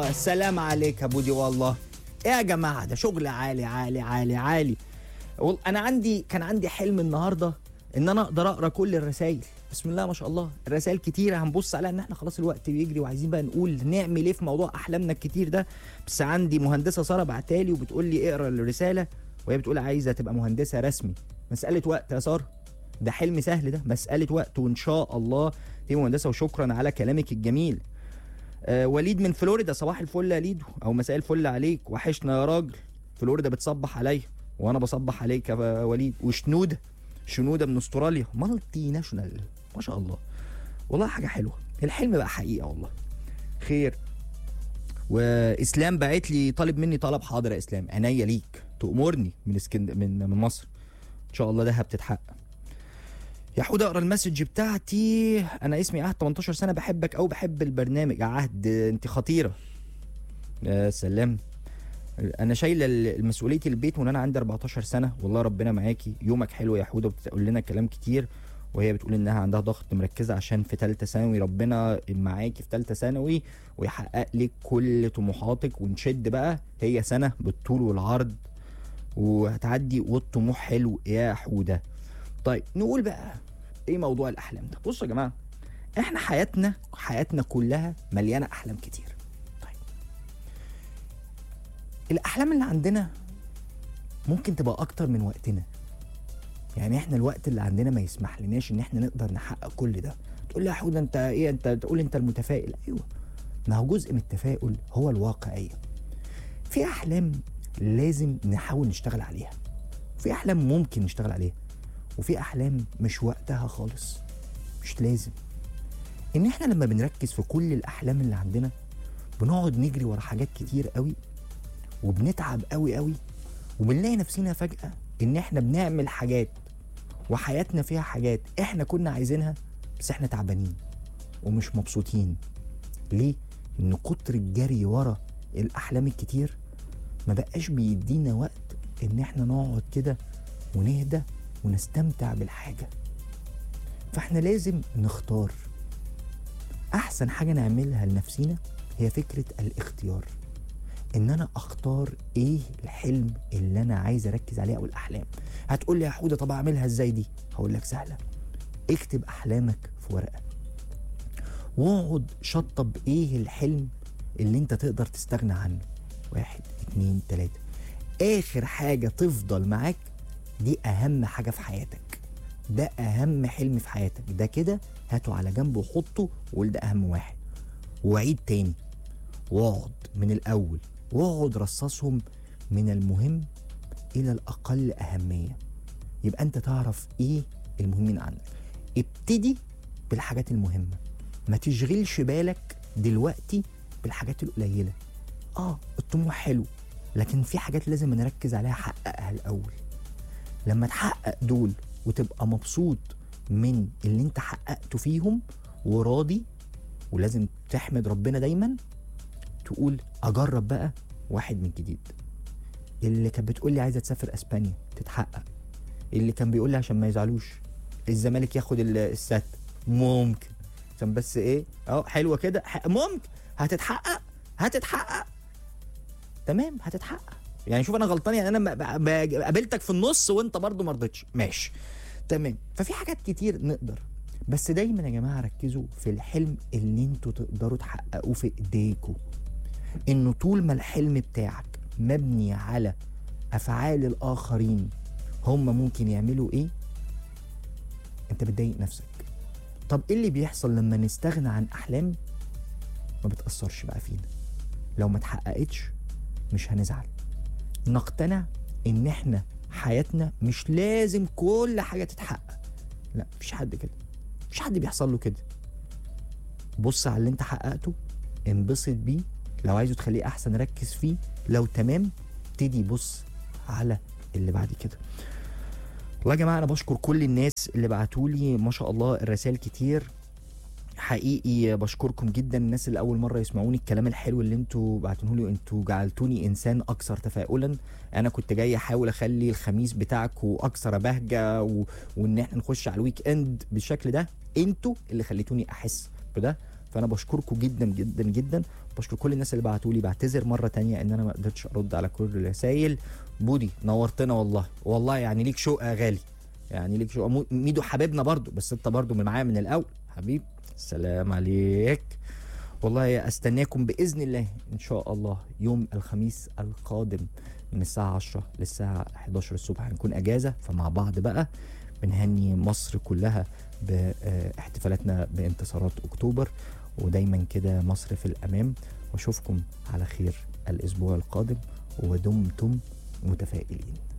الله سلام عليك يا بودي والله ايه يا جماعه ده شغل عالي عالي عالي عالي وال- انا عندي كان عندي حلم النهارده ان انا اقدر اقرا كل الرسائل بسم الله ما شاء الله الرسائل كتيره هنبص عليها ان احنا خلاص الوقت بيجري وعايزين بقى نقول نعمل ايه في موضوع احلامنا الكتير ده بس عندي مهندسه ساره بعتالي وبتقول لي اقرا الرساله وهي بتقول عايزه تبقى مهندسه رسمي مساله وقت يا ساره ده حلم سهل ده مساله وقت وان شاء الله تبقى مهندسه وشكرا على كلامك الجميل آه وليد من فلوريدا صباح الفل يا ليدو او مساء الفل عليك وحشنا يا راجل فلوريدا بتصبح عليا وانا بصبح عليك يا وليد وشنوده شنوده من استراليا مالتي ناشونال ما شاء الله والله حاجه حلوه الحلم بقى حقيقه والله خير واسلام بعت لي طالب مني طلب حاضر يا اسلام عينيا ليك تأمرني من اسكند من من مصر ان شاء الله ده بتتحقق يا حود اقرا المسج بتاعتي انا اسمي عهد 18 سنه بحبك او بحب البرنامج يا عهد انت خطيره يا سلام انا شايله المسؤوليه البيت وانا عندي 14 سنه والله ربنا معاكي يومك حلو يا حوده وبتقول لنا كلام كتير وهي بتقول انها عندها ضغط مركزه عشان في ثالثه ثانوي ربنا معاكي في ثالثه ثانوي ويحقق لك كل طموحاتك ونشد بقى هي سنه بالطول والعرض وهتعدي والطموح حلو يا حوده طيب نقول بقى ايه موضوع الاحلام ده بصوا يا جماعه احنا حياتنا حياتنا كلها مليانه احلام كتير طيب الاحلام اللي عندنا ممكن تبقى اكتر من وقتنا يعني احنا الوقت اللي عندنا ما يسمح لناش ان احنا نقدر نحقق كل ده تقول لي يا حوده انت ايه انت تقول انت المتفائل ايوه ما هو جزء من التفاؤل هو الواقعيه في احلام لازم نحاول نشتغل عليها في احلام ممكن نشتغل عليها وفي احلام مش وقتها خالص مش لازم ان احنا لما بنركز في كل الاحلام اللي عندنا بنقعد نجري ورا حاجات كتير قوي وبنتعب قوي قوي وبنلاقي نفسنا فجأة ان احنا بنعمل حاجات وحياتنا فيها حاجات احنا كنا عايزينها بس احنا تعبانين ومش مبسوطين ليه؟ ان كتر الجري ورا الاحلام الكتير ما بقاش بيدينا وقت ان احنا نقعد كده ونهدى ونستمتع بالحاجة فاحنا لازم نختار احسن حاجة نعملها لنفسينا هي فكرة الاختيار ان انا اختار ايه الحلم اللي انا عايز اركز عليه او الاحلام هتقول لي يا حوده طب اعملها ازاي دي هقول لك سهله اكتب احلامك في ورقه واقعد شطب ايه الحلم اللي انت تقدر تستغنى عنه واحد اتنين تلاته اخر حاجه تفضل معاك دي اهم حاجه في حياتك ده اهم حلم في حياتك ده كده هاته على جنب وحطه وقول ده اهم واحد وعيد تاني واقعد من الاول واقعد رصصهم من المهم الى الاقل اهميه يبقى انت تعرف ايه المهمين عندك ابتدي بالحاجات المهمه ما تشغلش بالك دلوقتي بالحاجات القليله اه الطموح حلو لكن في حاجات لازم نركز عليها حققها الاول لما تحقق دول وتبقى مبسوط من اللي انت حققته فيهم وراضي ولازم تحمد ربنا دايما تقول اجرب بقى واحد من جديد اللي كانت بتقول لي عايزه تسافر اسبانيا تتحقق اللي كان بيقول لي عشان ما يزعلوش الزمالك ياخد ال- السات ممكن عشان بس ايه اه حلوه كده ح- ممكن هتتحقق هتتحقق تمام هتتحقق يعني شوف انا غلطان يعني انا ب- ب- ب- قابلتك في النص وانت برضو ما رضيتش ماشي تمام ففي حاجات كتير نقدر بس دايما يا جماعه ركزوا في الحلم اللي انتوا تقدروا تحققوه في ايديكوا انه طول ما الحلم بتاعك مبني على افعال الاخرين هم ممكن يعملوا ايه انت بتضايق نفسك طب ايه اللي بيحصل لما نستغنى عن احلام ما بتاثرش بقى فينا لو ما اتحققتش مش هنزعل نقتنع ان احنا حياتنا مش لازم كل حاجه تتحقق لا مفيش حد كده مفيش حد بيحصل له كده بص على اللي انت حققته انبسط بيه لو عايزه تخليه احسن ركز فيه لو تمام ابتدي بص على اللي بعد كده والله يا جماعه انا بشكر كل الناس اللي بعتوا لي ما شاء الله الرسائل كتير حقيقي بشكركم جدا الناس اللي اول مره يسمعوني الكلام الحلو اللي انتوا بعتوه لي انتوا جعلتوني انسان اكثر تفاؤلا انا كنت جاي احاول اخلي الخميس بتاعكم اكثر بهجه و... وان احنا نخش على الويك اند بالشكل ده انتوا اللي خليتوني احس بده فانا بشكركم جدا جدا جدا بشكر كل الناس اللي بعتوا لي بعتذر مره تانية ان انا ما قدرتش ارد على كل الرسايل بودي نورتنا والله والله يعني ليك شوق يا غالي يعني ليك شوق مو- ميدو حبيبنا برضو بس انت برضو من معايا من الاول حبيب السلام عليك والله استناكم باذن الله ان شاء الله يوم الخميس القادم من الساعه 10 للساعه 11 الصبح هنكون اجازه فمع بعض بقى بنهني مصر كلها باحتفالاتنا بانتصارات اكتوبر ودايما كده مصر في الامام واشوفكم على خير الاسبوع القادم ودمتم متفائلين